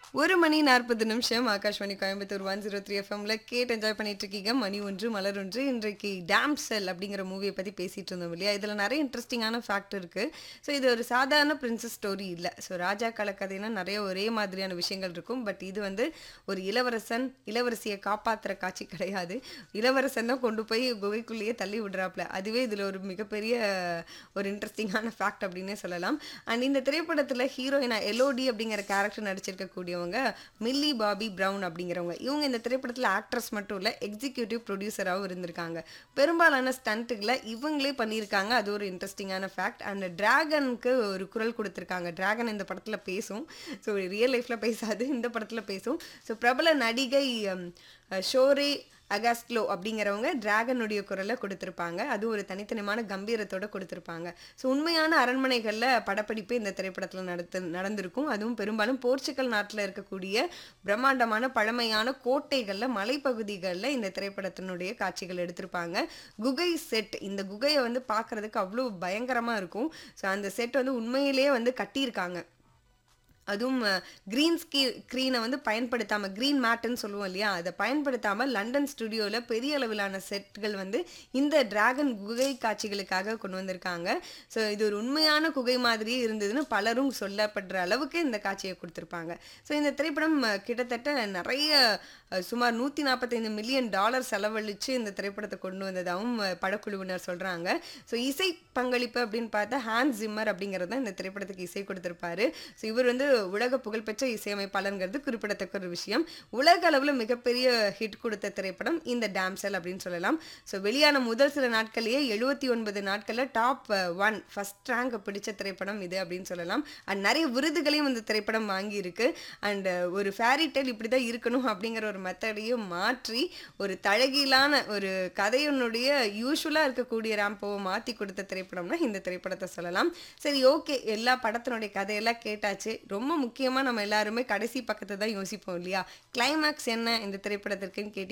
ஒரு மணி நாற்பது நிமிஷம் Akashvani Coimbatore one zero three எஃப்எம்ல கேட்டு என்ஜாய் பண்ணிட்டு இருக்கீங்க மணி ஒன்று மலர் ஒன்று இன்றைக்கு டேம் செல் அப்படிங்கிற மூவியை பற்றி பேசிட்டு இருந்தோம் இல்லையா இதில் நிறைய இன்ட்ரெஸ்டிங்கான ஃபேக்ட் இருக்கு ஸோ இது ஒரு சாதாரண பிரின்சஸ் ஸ்டோரி இல்லை ஸோ ராஜா கால கதைனா நிறைய ஒரே மாதிரியான விஷயங்கள் இருக்கும் பட் இது வந்து ஒரு இளவரசன் இளவரசியை காப்பாற்றுற காட்சி கிடையாது இளவரசன் தான் கொண்டு போய் குகைக்குள்ளேயே தள்ளி விடுறாப்ல அதுவே இதில் ஒரு மிகப்பெரிய ஒரு இன்ட்ரெஸ்டிங்கான ஃபேக்ட் அப்படின்னே சொல்லலாம் அண்ட் இந்த திரைப்படத்தில் ஹீரோயினா எலோடி அப்படிங்கிற கேரக்டர் நடிச்சிருக்கக்கூடியவங்க மில்லி பாபி பிரவுன் அப்படிங்கிறவங்க இவங்க இந்த திரைப்படத்தில் ஆக்ட்ரஸ் மட்டும் இல்லை எக்ஸிக்யூட்டிவ் ப்ரொடியூசராகவும் இருந்திருக்காங்க பெரும்பாலான ஸ்டண்ட்டுகளை இவங்களே பண்ணியிருக்காங்க அது ஒரு இன்ட்ரெஸ்டிங்கான ஃபேக்ட் அண்ட் டிராகனுக்கு ஒரு குரல் கொடுத்துருக்காங்க டிராகன் இந்த படத்தில் பேசும் ஸோ ரியல் லைஃப்பில் பேசாது இந்த படத்தில் பேசும் ஸோ பிரபல நடிகை ஹம், ஷோரே அகாஸ்ட்லோ அப்படிங்கிறவங்க டிராகனுடைய குரலை கொடுத்துருப்பாங்க அது ஒரு தனித்தனிமான கம்பீரத்தோட கொடுத்துருப்பாங்க ஸோ உண்மையான அரண்மனைகளில் படப்பிடிப்பு இந்த திரைப்படத்தில் நடத்து நடந்திருக்கும் அதுவும் பெரும்பாலும் போர்ச்சுகல் நாட்டில் இருக்கக்கூடிய பிரம்மாண்டமான பழமையான கோட்டைகளில் மலைப்பகுதிகளில் இந்த திரைப்படத்தினுடைய காட்சிகள் எடுத்திருப்பாங்க குகை செட் இந்த குகையை வந்து பார்க்கறதுக்கு அவ்வளோ பயங்கரமாக இருக்கும் ஸோ அந்த செட் வந்து உண்மையிலேயே வந்து கட்டியிருக்காங்க அதுவும் க்ரீன் ஸ்கீ க்ரீனை வந்து பயன்படுத்தாமல் க்ரீன் மேட்டுன்னு சொல்லுவோம் இல்லையா அதை பயன்படுத்தாமல் லண்டன் ஸ்டுடியோவில் பெரிய அளவிலான செட்கள் வந்து இந்த டிராகன் குகை காட்சிகளுக்காக கொண்டு வந்திருக்காங்க ஸோ இது ஒரு உண்மையான குகை மாதிரியே இருந்ததுன்னு பலரும் சொல்லப்படுற அளவுக்கு இந்த காட்சியை கொடுத்துருப்பாங்க ஸோ இந்த திரைப்படம் அஹ், கிட்டத்தட்ட நிறைய அஹ், சுமார் நூற்றி நாற்பத்தைந்து மில்லியன் டாலர் செலவழித்து இந்த திரைப்படத்தை கொண்டு வந்ததாகவும் அஹ், படக்குழுவினர் சொல்கிறாங்க ஸோ இசை பங்களிப்பு அப்படின்னு பார்த்தா ஹான்ஸ் ஜிம்மர் அப்படிங்கிறது தான் இந்த திரைப்படத்துக்கு இசை கொடுத்திருப்பாரு ஸோ இவர் வந்து உலக புகழ்பெற்ற இசையமைப்பாளருங்கிறது குறிப்பிடத்தக்க ஒரு விஷயம் உலக அளவில் மிகப்பெரிய ஹிட் கொடுத்த திரைப்படம் இந்த டேம்செல் அப்படின்னு சொல்லலாம் ஸோ வெளியான முதல் சில நாட்கள்லேயே எழுபத்தி ஒன்பது நாட்களில் டாப் ஒன் ஃபர்ஸ்ட் ரேங்க் பிடிச்ச திரைப்படம் இது அப்படின்னு சொல்லலாம் அண்ட் நிறைய விருதுகளையும் இந்த திரைப்படம் வாங்கியிருக்கு அண்ட் ஒரு ஃபேரி டெல் இப்படி தான் இருக்கணும் அப்படிங்கிற ஒரு மெத்தடையும் மாற்றி ஒரு தழகிலான ஒரு கதையினுடைய யூஸ்வலாக இருக்கக்கூடிய ரேம்போவை மாற்றி கொடுத்த திரைப்படம்னா இந்த திரைப்படத்தை சொல்லலாம் சரி ஓகே எல்லா படத்தினுடைய கதையெல்லாம் கேட்டாச்சு ரொம்ப முக்கியமாக நம்ம எல்லாருமே கடைசி பக்கத்தை தான் யோசிப்போம் இல்லையா கிளைமேக்ஸ் என்ன இந்த திரைப்படத்திற்குன்னு கேட்டி